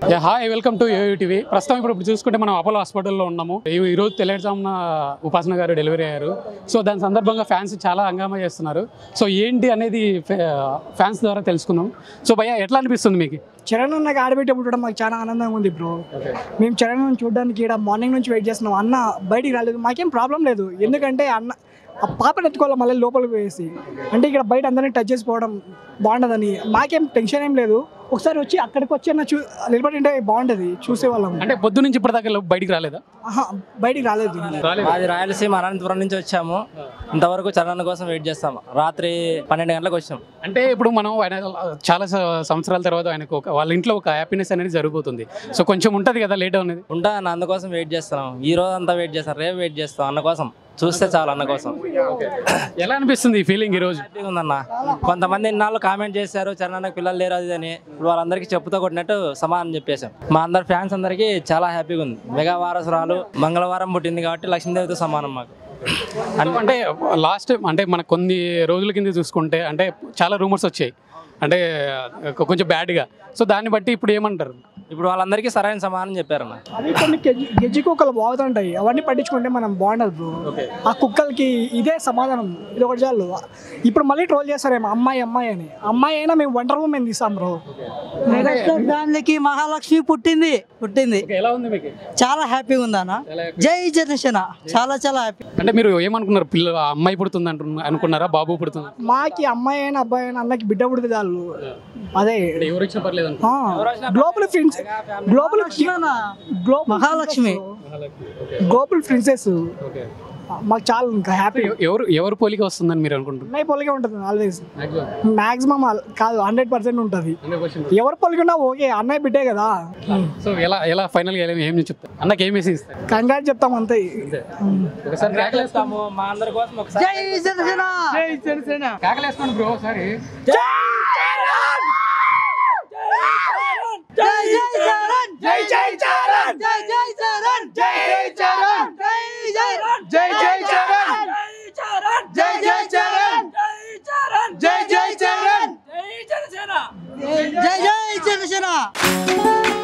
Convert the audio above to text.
yeah hi welcome to AU TV ప్రస్తుతం ఇప్పుడు ఇప్పుడు చూసుకుంటే మనం అపోలో హాస్పిటల్లో ఉన్నాము ఈ- ఈ రోజు తెల్లవారుజామున ఉపాసన గారు డెలివరీ అయ్యారు సో దాని సందర్భంగా ఫ్యాన్స్ చాలా హంగామా చేస్తున్నారు సో ఏంటి అనేది ఫ్యాన్స్ ద్వారా తెలుసుకుందాం సో భయ్య ఎట్లా అనిపిస్తుంది మీకు చరణ్ నాకు ఆడబెట్టి పుట్టడం మాకు చాలా ఆనందంగా ఉంది బ్రో మేము చరణ్ చూడడానికి ఇక్కడ మార్నింగ్ నుంచి వెయిట్ చేస్తున్నాం అన్న బయటికి రాలేదు మాకేం ప్రాబ్లం లేదు ఎందుకంటే అన్న ఆ పాపని ఎత్తుకోవాలి మళ్ళీ లోపలికి వేసి అంటే ఇక్కడ బయట అందరినీ టచ్ చేసిపోవడం బాగుండదని మాకేం టెన్షన్ ఏం లేదు ఒకసారి వచ్చి అక్కడికి వచ్చి అన్న చూ నిలబడి ఉంటే బాగుంటుంది చూసేవాళ్ళం అంటే పొద్దు నుంచి ఇప్పటిదాకా బయటికి రాలేదా ఆహా, బయటికి రాలేదు మాది రాయలసీమ అనంతపురం నుంచి వచ్చాము ఇంతవరకు చరణ్ కోసం వెయిట్ చేస్తాం రాత్రి పన్నెండు గంటలకు వచ్చాం అంటే ఇప్పుడు మనం ఆయన చాలా స- సంవత్సరాల తర్వాత ఆయనకు ఒక వాళ్ళ ఇంట్లో ఒక హ్యాపీనెస్ అనేది జరుగుతుంది సో కొంచెం ఉంటుంది కదా లేట్ అనేది ఉంటా అన్న అందుకోసం వెయిట్ చేస్తున్నాం ఈ రోజు అంతా వెయిట్ చేస్తాం రేపు వెయిట్ చేస్తాం అన్న కోసం చూస్తే చాలు అన్న కోసం ఎలా అనిపిస్తుంది ఈ ఫీలింగ్ ఈ రోజు హ్యాపీగా ఉందన్న కొంతమంది ఇన్నాళ్ళు కామెంట్ చేశారు చరణ్ అన్నకి పిల్లలు లేరు అది ఇది అని ఇప్పుడు వాళ్ళందరికీ చెప్పుతో కొట్టినట్టు సమానం చెప్పేశాం మా అందరి ఫ్యాన్స్ అందరికీ చాలా హ్యాపీగా ఉంది మెగా వారసురాలు మంగళవారం పుట్టింది కాబట్టి లక్ష్మీదేవితో సమానం మాకు అంటే లాస్ట్ అంటే మన కొన్ని రోజుల కింద చూసుకుంటే అంటే చాలా రూమర్స్ వచ్చాయి అంటే కొ- కొంచెం బ్యాడ్గా సో దాన్ని బట్టి ఇప్పుడు ఏమంటారు ఇప్పుడు వాళ్ళందరికీ సరైన సమానం చెప్పారన్న అవి కొన్ని గెజ్జి గెజ్జి కుక్కలు బాగుతుంటాయి అవన్నీ పట్టించుకుంటే మనం బాగుండదు బ్రో ఆ కుక్కలకి ఇదే సమాధానం ఇది ఒకటి చాలు ఇప్పుడు మళ్ళీ ట్రోల్ చేస్తారేమో అమ్మాయి అమ్మాయి అని అమ్మాయి అయినా మేము వంటర్ ఉమెన్ తీస్తాం బ్రో మెగాస్టార్ ఫ్యామిలీకి మహాలక్ష్మి పుట్టింది పుట్టింది ఎలా ఉంది మీకు చాలా హ్యాపీగా ఉంది అన్న జై జనసేన చాలా చాలా హ్యాపీ అంటే మీరు ఏమనుకున్నారు పిల్ల ఆ అమ్మాయి పుడుతుంది అంటున్న అనుకున్నారా బాబు పుడుతుంది మాకి అమ్మాయి అయినా అబ్బాయి అయినా అన్నకి బిడ్డ పుడితే చాలు అదే ఎవరు ఇచ్చినా పర్లేదు global friends global glow Mahalakshmi global princess మాకు చాలా ఇంకా హ్యాపీ ఎవరు ఎవరు పోలిక వస్తుందని మీరు అనుకుంటున్నారు అన్నయ్య పొలిగే ఉంటుంది ఆల్వేస్ మాక్సిమం కాదు హండ్రెడ్ పర్సెంట్ ఉంటుంది ఎవరు పొలిగినా ఓకే అన్నయ్య బిడ్డే కదా సో ఎలా ఎలా ఫైనల్గా ఎలా ఏం చెప్తారు అన్నకి ఏం మెసేజ్ ఇస్తారు కంగ్రాట్ చెప్తాం అంతే ఒకసారి చేస్తాము మా అందరి కోసం ఒకసారి జై జనసేన జై జనసేన కాకలేసుకోండి బ్రో ఒకసారి జై జై చరణ్ జై జై చరణ్ జై జై చరణ్ జై జై చరణ్ జై జై చరణ్ జై జై చరణ్ జై జై చరణ్ జై జై చరణ్ జై జై జనసేన